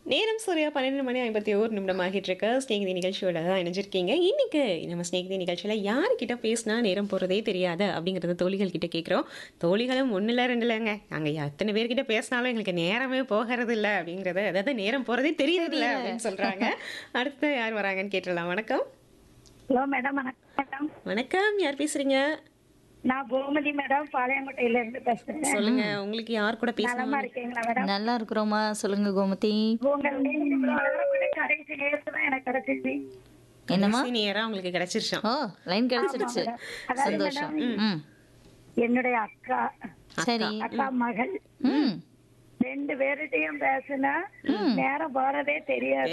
நேரம் சூர்யா பன்னெண்டு மணி ஐம்பத்தி ஒரு நிமிடம் ஆகிட்டு இருக்கு ஸ்நேகிதி நிகழ்ச்சியோட தான் இணைஞ்சிருக்கீங்க இன்னைக்கு நம்ம ஸ்நேகிதி நிகழ்ச்சியில் யார்கிட்ட பேசினா நேரம் போகிறதே தெரியாது அப்படிங்கிறத தோழிகள் கிட்ட கேட்குறோம் தோழிகளும் ஒன்றுல ரெண்டு இல்லைங்க நாங்கள் எத்தனை பேர்கிட்ட பேசினாலும் எங்களுக்கு நேரமே போகிறது இல்லை அப்படிங்கிறத அதாவது நேரம் போகிறதே தெரியறது இல்லை அப்படின்னு சொல்கிறாங்க அடுத்து யார் வராங்கன்னு கேட்டுடலாம் வணக்கம் ஹலோ மேடம் வணக்கம் மேடம் வணக்கம் யார் பேசுறீங்க நான் கோமதி மேடம் பாளையங்கோட்டையில இருந்து பேசுறேன் சொல்லுங்க உங்களுக்கு யார் கூட நலமா பேசணும் இருக்கீங்களா மேடம் நல்லா இருக்கிறோமா சொல்லுங்க கோமதி உங்கள் கூட கடைசி நேரத்துல தான் எனக்கு கிடைச்சிச்சு என்னம்மா நேரம் உங்களுக்கு கிடைச்சிருச்சான் ஓ லைன் கிடைச்சிருச்சு ஆமா, அதாவது சந்தோஷம் ம் என்னுடைய அக்கா சரி அக்கா மகள் ம் ரெண்டு பேர்கிட்டயும் பேசுனா நேரம் போறதே தெரியாது